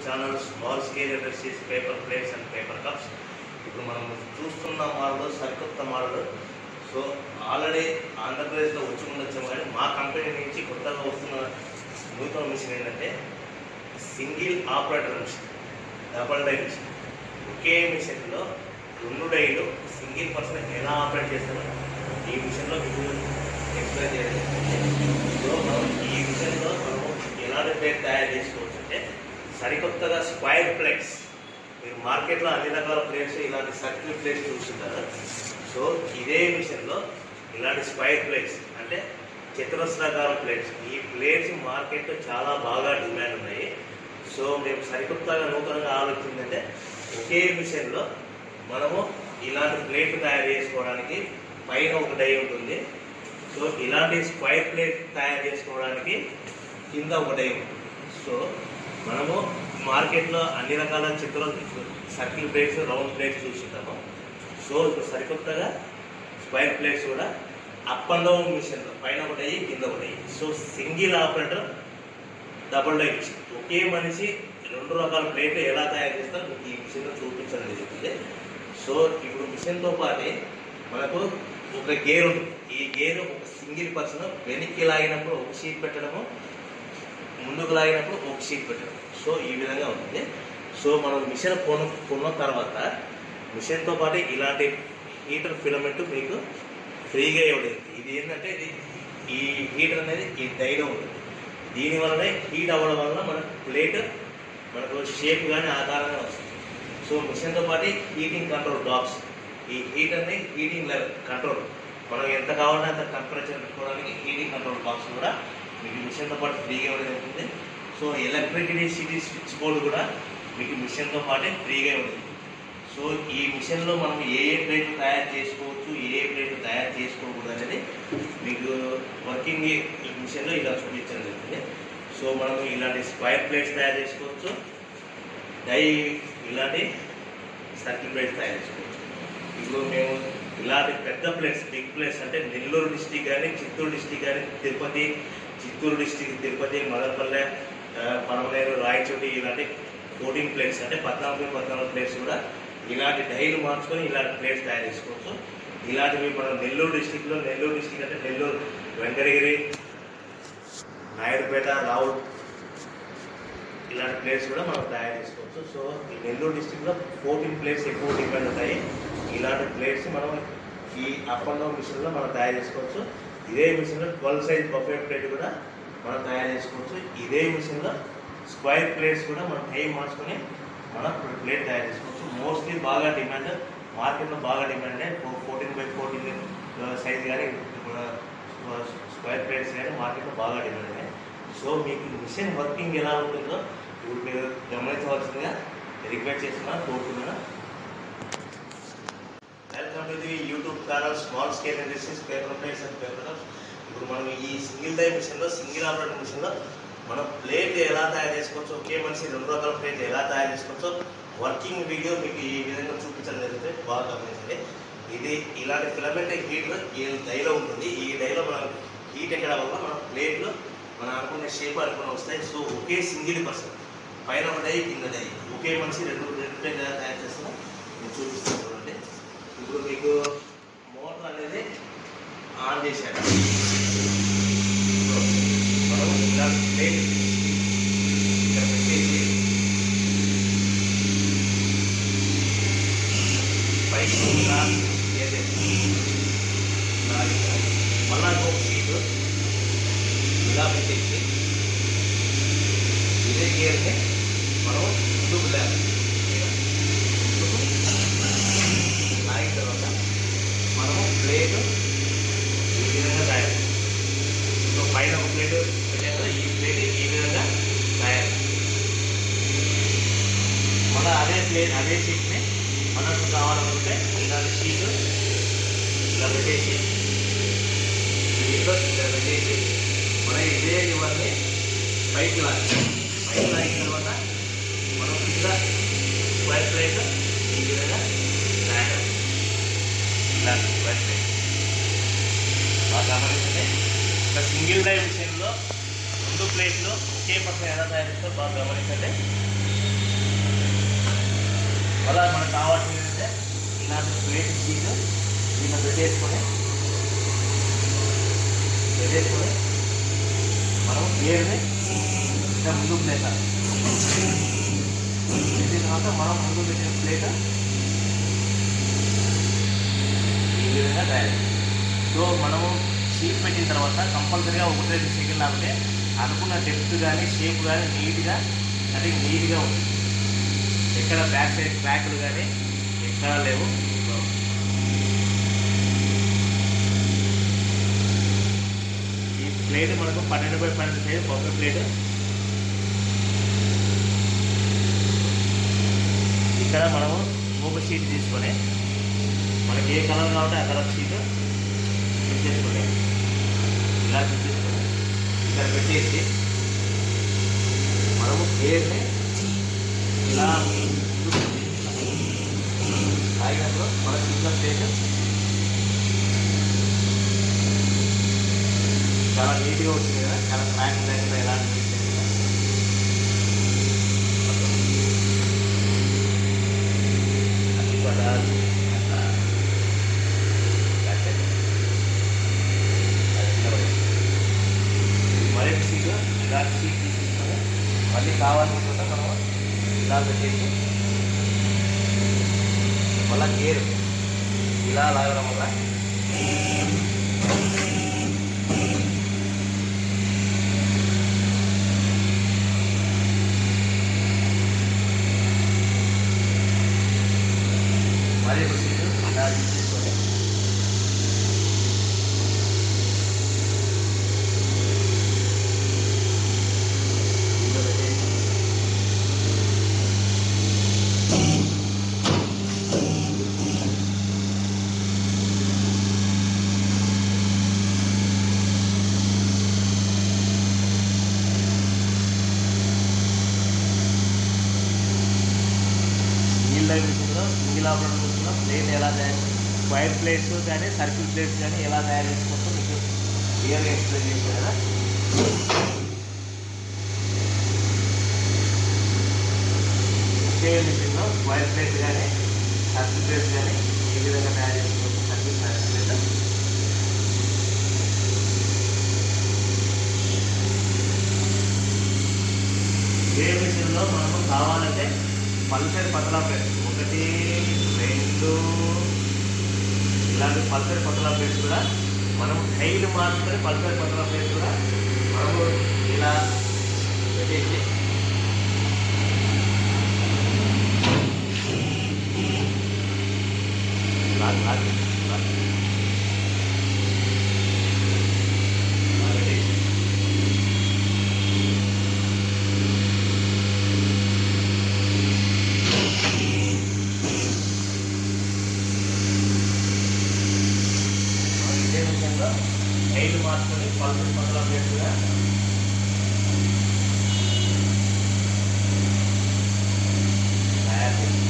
Channel small scale industries paper plates and paper cups ఇప్పుడు మనం చూస్తున్న మోడల్ సరికొత్త మోడల్ సో ఆల్రెడీ ఆంధ్రప్రదేశ్లో వచ్చి ఉండొచ్చు కానీ మా కంపెనీ నుంచి కొత్తగా వస్తున్న నూతన మిషన్ ఏంటంటే single operator machine double die machine ఒకే మిషన్లో రెండు డైలు సింగిల్ పర్సన్ ఎలా ఆపరేట్ చేస్తారో ఈ మిషన్లో మీకు ఎక్స్ప్లెయిన్ చేయడం జరుగుతుంది. సో మనం ఈ మిషన్లో మనం ఎలాంటి ప్లేట్ తయారు చేసుకోవచ్చు అంటే సరికొత్తగా స్క్వైర్ ప్లేట్స్ మీరు మార్కెట్లో అన్ని రకాల ప్లేట్స్ ఇలాంటి సర్కిల్ ప్లేట్స్ చూస్తుంటారు సో ఇదే మిషన్లో ఇలాంటి స్క్వైర్ ప్లేట్స్ అంటే చతురస్రాకార ప్లేట్స్ ఈ ప్లేట్స్ మార్కెట్లో చాలా బాగా డిమాండ్ ఉన్నాయి సో మేము సరికొత్తగా నూతనంగా ఆలోచించిందంటే ఒకే మిషన్లో మనము ఇలాంటి ప్లేట్ తయారు చేసుకోవడానికి పైన ఒక డై ఉంటుంది సో ఇలాంటి స్క్వైర్ ప్లేట్ తయారు చేసుకోవడానికి కింద ఒక డై ఉంటుంది సో మనము మార్కెట్లో అన్ని రకాల చిత్ర సర్కిల్ ప్లేట్స్ రౌండ్ ప్లేట్స్ చూస్తుంటాము సో ఇప్పుడు సరికొత్తగా స్క్వైర్ ప్లేట్స్ కూడా అప్ అండ్ డౌన్ మిషన్లో పైన ఒకటి అయ్యి కింద ఒకటి అయ్యి so single operator double die machine ఒకే మనిషి రెండు రకాల ప్లేట్లు ఎలా తయారు చేస్తారో మీకు ఈ మిషన్లో చూపించడం జరుగుతుంది సో ఇప్పుడు మిషన్తో పాటే మనకు ఒక గేర్ ఉంటుంది ఈ గేర్ ఒక సింగిల్ పర్సన్ వెనక్కి లాగినప్పుడు ఒక షీట్ పెట్టడము ముందుకు లాగినప్పుడు ఒక షీట్ పెట్టడం సో ఈ విధంగా ఉంటుంది సో మనం మిషన్ కొను కొన్న తర్వాత మిషన్తో పాటు ఇలాంటి హీటర్ ఫిలమెంట్ మీకు ఫ్రీగా ఇవ్వలేదు ఇది ఏంటంటే ఇది ఈ హీటర్ అనేది ఈ డైలో ఉంటుంది దీనివల్లనే హీట్ అవ్వడం వల్ల మన ప్లేట్ మనకు షేప్ కానీ ఆకారంగా వస్తుంది సో మిషన్తో పాటు హీటింగ్ కంట్రోల్ డాక్స్ ఈ హీటర్ని హీటింగ్ లెవెల్ కంట్రోల్ మనం ఎంత కావాలంటే అంత టెంపరేచర్ పెట్టుకోవడానికి హీటింగ్ కంట్రోల్ బాక్స్ కూడా మీకు మిషన్తో పాటు ఫ్రీగా ఇవ్వడం ఉంటుంది so electricity city switch board కూడా మీకు మిషన్తో పాటే ఫ్రీగా ఉంటుంది సో ఈ మిషన్లో మనం ఏ ఏ ప్లేట్లు తయారు చేసుకోవచ్చు ఏ ఏ ప్లేట్లు తయారు చేసుకోకూడదు అనేది మీకు వర్కింగ్ ఈ మిషన్లో ఇలా చూపించడం జరుగుతుంది సో మనం ఇలాంటి స్క్వైర్ ప్లేట్స్ తయారు చేసుకోవచ్చు డై ఇలాంటి సర్కిల్ ప్లేట్స్ తయారు చేసుకోవచ్చు ఇప్పుడు మేము ఇలాంటి పెద్ద ప్లేస్ బిగ్ ప్లేస్ అంటే నెల్లూరు డిస్టిక్ కానీ చిత్తూరు డిస్టిక్ కానీ తిరుపతి చిత్తూరు డిస్టిక్ తిరుపతి మదనపల్లె ఆ, పడమనేరు రాయచోటి ఇలాంటి ఫోర్టీన్ ప్లేస్ అంటే పద్నాలుగు పద్నాలుగు ప్లేస్ కూడా ఇలాంటి డైలు మార్చుకొని ఇలాంటి ప్లేస్ తయారు చేసుకోవచ్చు ఇలాంటివి మనం నెల్లూరు డిస్టిక్లో నెల్లూరు డిస్టిక్ అంటే నెల్లూరు వెంకటగిరి నాయుడుపేట రావుల్ ఇలాంటి ప్లేస్ కూడా మనం తయారు చేసుకోవచ్చు సో ఈ నెల్లూరు డిస్టిక్లో ఫోర్టీన్ ప్లేస్ ఎక్కువ డిపెండ్ ఉంటాయి ఇలాంటి ప్లేట్స్ మనం ఈ అప్ అండ్ డౌన్ మిషన్లో మనం తయారు చేసుకోవచ్చు ఇదే మిషన్లో ట్వెల్వ్ సైజ్ బఫెట్ ప్లేట్ కూడా మనం తయారు చేసుకోవచ్చు ఇదే మిషన్లో స్క్వైర్ ప్లేట్స్ కూడా మనం టైం మార్చుకొని మనం ప్లేట్ తయారు చేసుకోవచ్చు మోస్ట్లీ బాగా డిమాండ్ మార్కెట్లో బాగా demand fourteen by fourteen size కానీ స్క్వైర్ ప్లేట్స్ కానీ మార్కెట్లో బాగా డిమాండ్ ఉన్నాయి సో మీకు మిషన్ వర్కింగ్ ఎలా ఉంటుందో ఇప్పుడు మీరు గమనించవలసిందిగా రిక్వెస్ట్ చేస్తున్నాను కోరుతున్నాను welcome to the YouTube channel small scale industries paper plates and paper ఇప్పుడు మనం ఈ సింగిల్ డై మిషన్లో సింగిల్ ఆపరేటర్ మిషన్లో మనం ప్లేట్ ఎలా తయారు చేసుకోవచ్చు ఒకే మనిషి రెండు రకాల ప్లేట్ ఎలా తయారు చేసుకోవచ్చో వర్కింగ్ వీడియో మీకు ఈ విధంగా చూపించడం జరుగుతుంది బాగా గమనించండి ఇది ఇలాంటి ఫిలమెంట్ హీటర్ ఈ డైలో ఉంటుంది ఈ డైలో మనం హీట్ ఎక్కడం వల్ల మన ప్లేట్లు మనం అనుకునే షేప్ అనుకున్న వస్తాయి సో ఒకే సింగిల్ పర్సన్ పైన ఒక డై కింద డై ఒకే మనిషి రెండు రెండు ప్లేట్ ఎలా తయారు చేస్తామో నేను చూపిస్తాను చూడండి ఇప్పుడు మీకు మోటార్ అనేది ఆన్ చేశాను సో మనం ఇలా ప్లేట్ ఇక్కడ పెట్టేసి పైకి ఇలా ఏదైతే ఇలా ఇక్కడ. మళ్ళా ఇంకొక సీటు ఇలా పెట్టేసి ఇదే గేర్ని మనం ముందుకు లేవాలి ఇలా. ముందుకు లాగిన తర్వాత మనము ప్లేట్ ఈ విధంగా తయారు సో పైన ఒక ప్లేట్ పెట్టాం కదా ఈ ప్లేట్ ఈ విధంగా తయారు మళ్ళీ అదే ప్లేట్ అదే షీట్ని మనకు కావాలనుకుంటే ఇలాంటి షీట్ ఇలా పెట్టేసి దీంట్లో ఇలా పెట్టేసి మనం ఇదే ఇవన్నీ పైకి లాగి పైకి లాగిన తర్వాత మనం కింద వైట్ ప్లేట్ ఈ విధంగా తయారు ఇలా వైట్ ప్లేట్ బాగా గమనించండి ఒక సింగిల్ డై మిషన్లో రెండు ప్లేట్లు ఒకే పక్కన ఎలా తయారు చేస్తారో బాగా గమనించండి మళ్ళీ మనకు కావాల్సింది ఏంటంటే ఇలాంటి ప్లేట్ షీట్ దీన్ని పెట్టేసుకొని పెట్టేసుకొని మనం గేర్ని ఇంకా ముందుకు పెట్టాలి పెట్టిన తర్వాత మనం ముందు పెట్టిన ప్లేట్ ఈ విధంగా తయారు సో మనము షీట్ పెట్టిన తర్వాత కంపల్సరీగా ఒకటి రెండు సెకండ్ ఆపితే అనుకున్న డెప్త్ కానీ షేప్ కానీ నీట్గా అది నీట్గా ఉంది ఎక్కడ బ్యాక్ సైడ్ క్రాక్లు కానీ ఎక్కడా లేవు ఈ ప్లేట్ మనకు పన్నెండు బై పన్నెండు సైజ్ బొమ్మ ప్లేట్ ఇక్కడ మనము మూగ షీట్ తీసుకొని మనకి ఏ కలర్ కావాలంటే ఆ కలర్ షీట్ పెట్టేసుకొని ఇలా పెట్టేసుకొని ఇక్కడ పెట్టేసి మనము గేర్ని ఇలా ఆగినప్పుడు మన కింద ప్లేట్ చాలా నీట్గా వచ్చింది కదా చాలా క్రాక్ లేకుండా ఎలాంటి mistake లేదు. అన్ని పదాలు అట్లా కట్టెలు. అది కింద పడేసి. మరొక సీటు ఇలాంటి సీట్ తీసుకొని మళ్ళీ కావాలనుకుంటే మనం ఇలా పెట్టేసి మళ్ళా గేరు ఇలా లాగడం వల్ల మరి ఒక సీటు ఇలా తీసుకొని ఇందులో పెట్టేసి సింగిల్ లైన్ మిషన్లో సింగిల్ ఆపరేటర్ మిషన్లో ప్లేట్ ఎలా తయారు వైర్ ప్లేట్స్ కానీ సర్కిల్ ప్లేట్స్ కానీ ఎలా తయారు చేసుకోవచ్చో మీకు క్లియర్గా ఎక్స్ప్లెయిన్ చేశాను కదా ఒకే మిషన్లో వైర్ ప్లేట్ కానీ సర్కిల్ ప్లేట్స్ కానీ ఏ విధంగా తయారు చేసుకోవచ్చు సర్కిల్ ప్లేట్ ఏ మిషన్లో మనకు కావాలంటే పల్సర్ పతలా ప్లేట్స్ ఒకటి రెండు ఇలాంటి పల్సర్ పతలా ప్లేట్స్ కూడా మనం టైల్ మార్చుకొని పల్సర్ పతలా ప్లేట్స్ కూడా మనము ఇలా పెట్టేసి లాగ్ లాగ్ లాగ్. ఇలా పెట్టేసి మనం ఇదే విధంగా టైల్ మార్చుకొని పల్సర్ పతలా ప్లేట్స్ కూడా తయారు చేస్తాం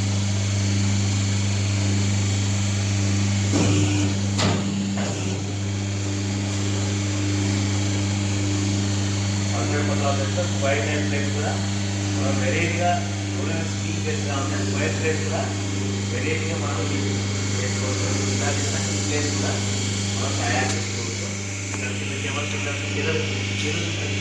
పల్సర్ పతలా ప్లేట్స్ వైట్ అండ్ ప్లేట్ కూడా మనం వెరైటీగా ఎవరైనా స్టీల్ ప్లేట్స్ కావాలంటే వైట్ ప్లేట్ కూడా వెరైటీగా మనం చేసుకోవచ్చు ఇలాంటి సర్కిల్ ప్లేస్ కూడా మనం తయారు చేసుకోవచ్చు ఇక్కడ చిన్న చెమట కింద చిరలు చిరలు ఉంటాయి.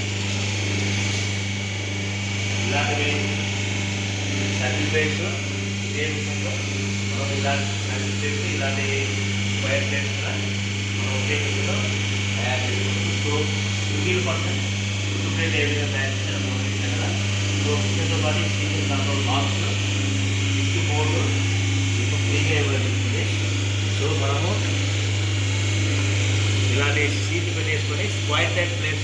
ఇలాంటివి సర్కిల్ ప్లేట్స్ ఇదే విషయంలో మనం ఇలాంటి సర్కిల్ ప్లేట్స్ ఇలాంటి వైర్ ప్లేట్స్ కూడా మనం ఒకే విషయంలో తయారు చేసుకోవచ్చు so single person food plate ఏ విధంగా తయారు చేయాలో మనం చూసాం కదా సో కింద పాటు single control box switch board మీకు ఫ్రీగా ఇవ్వబడుతుంది సో మనము ఇలాంటి సీట్ పెట్టేసుకొని square type plates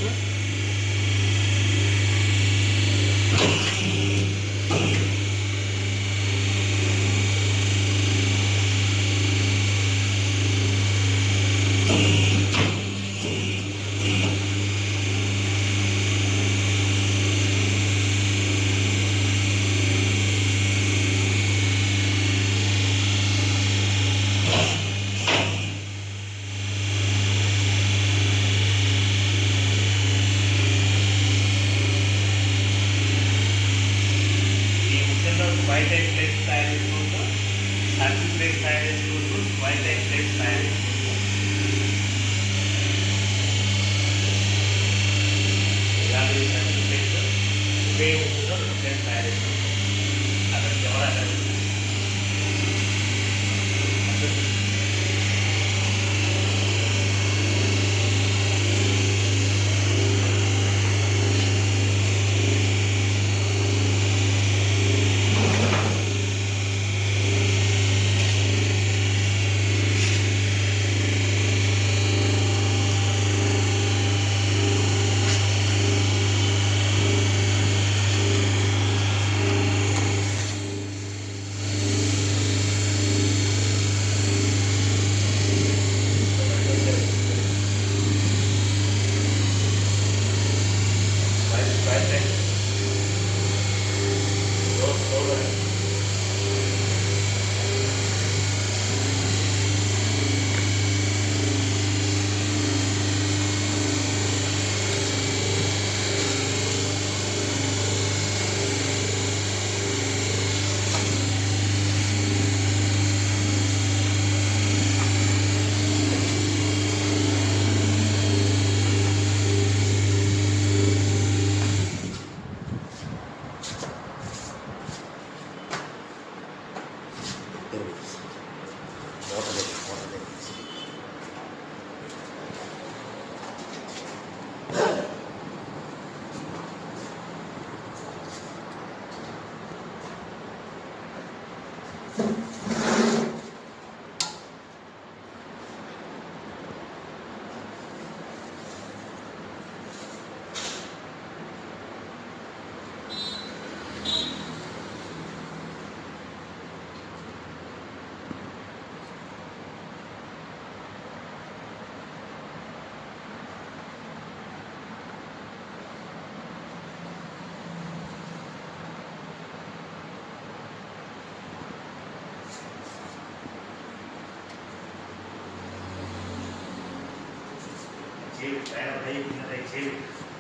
white and plates తయారు చేసుకోవచ్చు సర్కిల్ ప్లేట్స్ తయారు చేసుకోవచ్చు వైట్ అండ్ ప్లేట్స్ తయారు చేసుకోవచ్చు ఇలాంటి సర్కిల్ ప్లేట్స్ ఉపయోగించుకుంటూ ప్లేట్స్ తయారు చేసుకోవచ్చు అక్కడ కెమెరా కనిపిస్తుంది Right, right hand. Slow, slow hand. చేయి పైన పై కింద పై చేయి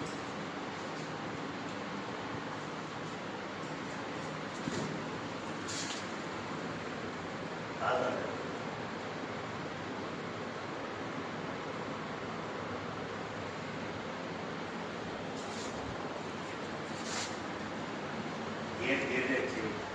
కాదండి ఏం చేయలేదు చేయి